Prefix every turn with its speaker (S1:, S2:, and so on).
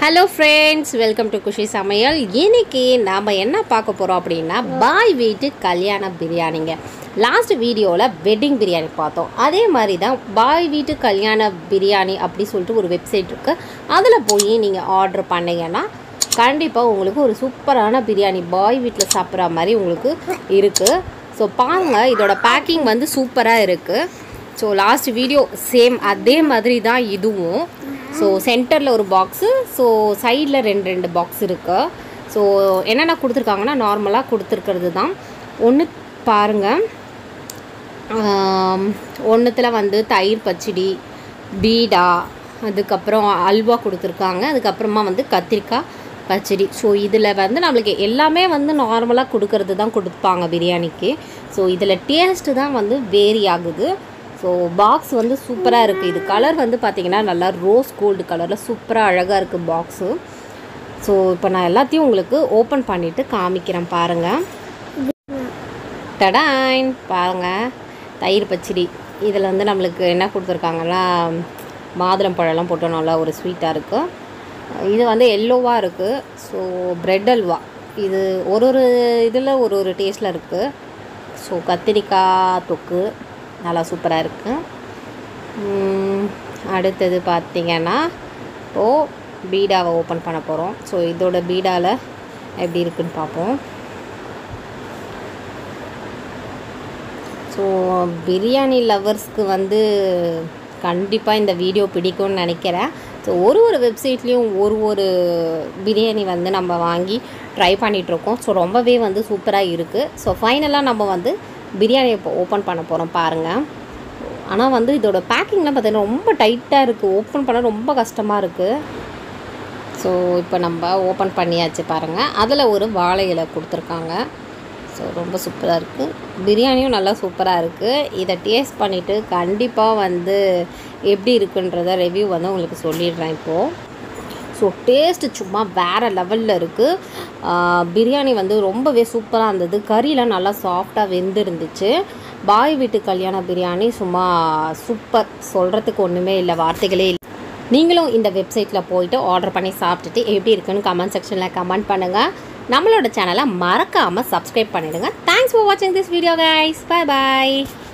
S1: hello friends welcome to Kushi சமையல் இன்னைக்கு நாம் என்ன பார்க்க போகிறோம் அப்படின்னா பாய் வீட்டு கல்யாண பிரியாணிங்க லாஸ்ட் வீடியோவில் வெட்டிங் பிரியாணி பார்த்தோம் அதே மாதிரி தான் பாய் வீட்டு கல்யாண பிரியாணி அப்படி சொல்லிட்டு ஒரு வெப்சைட் இருக்குது அதில் போய் நீங்கள் ஆர்டர் பண்ணீங்கன்னா கண்டிப்பாக உங்களுக்கு ஒரு சூப்பரான பிரியாணி பாய் வீட்டில் சாப்பிட்ற மாதிரி உங்களுக்கு இருக்குது ஸோ பாருங்கள் இதோட பேக்கிங் வந்து சூப்பராக இருக்குது ஸோ லாஸ்ட் வீடியோ சேம் அதே மாதிரி தான் இதுவும் ஸோ சென்டரில் ஒரு பாக்ஸு ஸோ சைடில் ரெண்டு ரெண்டு பாக்ஸ் இருக்குது ஸோ என்னென்ன கொடுத்துருக்காங்கன்னா நார்மலாக கொடுத்துருக்கிறது தான் ஒன்று பாருங்கள் ஒன்றுத்தில் வந்து தயிர் பச்சடி பீடா அதுக்கப்புறம் அல்வா கொடுத்துருக்காங்க அதுக்கப்புறமா வந்து கத்திரிக்காய் பச்சடி ஸோ இதில் வந்து நம்மளுக்கு எல்லாமே வந்து நார்மலாக கொடுக்கறது தான் கொடுப்பாங்க பிரியாணிக்கு ஸோ இதில் டேஸ்ட்டு தான் வந்து வேரி ஆகுது ஸோ பாக்ஸ் வந்து சூப்பராக இருக்குது இது கலர் வந்து பார்த்திங்கன்னா நல்லா ரோஸ் கோல்டு கலரில் சூப்பராக அழகாக இருக்குது பாக்ஸு ஸோ இப்போ நான் எல்லாத்தையும் உங்களுக்கு ஓப்பன் பண்ணிவிட்டு காமிக்கிறேன் பாருங்கள் டடாயின் பாருங்கள் தயிர் பச்சடி இதில் வந்து நம்மளுக்கு என்ன கொடுத்துருக்காங்கன்னா மாதுளம் பழம்லாம் போட்டு நல்லா ஒரு ஸ்வீட்டாக இருக்குது இது வந்து எல்லோவாக இருக்குது ஸோ பிரெட் அல்வா இது ஒரு ஒரு இதில் ஒரு ஒரு டேஸ்ட்டில் இருக்குது ஸோ கத்திரிக்காய் தொக்கு நல்லா சூப்பராக இருக்குது அடுத்தது பார்த்திங்கன்னா இப்போது பீடாவை ஓப்பன் பண்ண போகிறோம் ஸோ இதோட பீடாவில் எப்படி இருக்குன்னு பார்ப்போம் ஸோ பிரியாணி லவர்ஸ்க்கு வந்து கண்டிப்பாக இந்த வீடியோ பிடிக்கும்னு நினைக்கிறேன் ஸோ ஒரு ஒரு வெப்சைட்லேயும் ஒரு ஒரு பிரியாணி வந்து நம்ம வாங்கி ட்ரை பண்ணிகிட்ருக்கோம் ஸோ ரொம்பவே வந்து சூப்பராக இருக்குது ஸோ ஃபைனலாக நம்ம வந்து பிரியாணி இப்போ ஓப்பன் பண்ண போகிறோம் பாருங்கள் ஆனால் வந்து இதோட பேக்கிங்லாம் பார்த்தீங்கன்னா ரொம்ப டைட்டாக இருக்குது ஓப்பன் பண்ண ரொம்ப கஷ்டமாக இருக்குது ஸோ இப்போ நம்ம ஓப்பன் பண்ணியாச்சு பாருங்கள் அதில் ஒரு வாழை இலை கொடுத்துருக்காங்க ஸோ ரொம்ப சூப்பராக இருக்குது பிரியாணியும் நல்லா சூப்பராக இருக்குது இதை டேஸ்ட் பண்ணிவிட்டு கண்டிப்பாக வந்து எப்படி இருக்குன்றத ரிவ்யூ வந்து உங்களுக்கு சொல்லிடுறேன் இப்போது ஸோ டேஸ்ட்டு சும்மா வேறு லெவலில் இருக்குது பிரியாணி வந்து ரொம்பவே சூப்பராக இருந்தது கறியெலாம் நல்லா சாஃப்டாக வெந்து இருந்துச்சு பாய் வீட்டு கல்யாண பிரியாணி சும்மா சூப்பர் சொல்கிறதுக்கு ஒன்றுமே இல்லை வார்த்தைகளே இல்லை நீங்களும் இந்த வெப்சைட்டில் போயிட்டு ஆர்டர் பண்ணி சாப்பிட்டுட்டு எப்படி இருக்குன்னு கமெண்ட் செக்ஷனில் கமெண்ட் பண்ணுங்கள் நம்மளோட சேனலை மறக்காமல் சப்ஸ்கிரைப் பண்ணிவிடுங்க தேங்க்ஸ் ஃபார் வாட்சிங் this video guys bye bye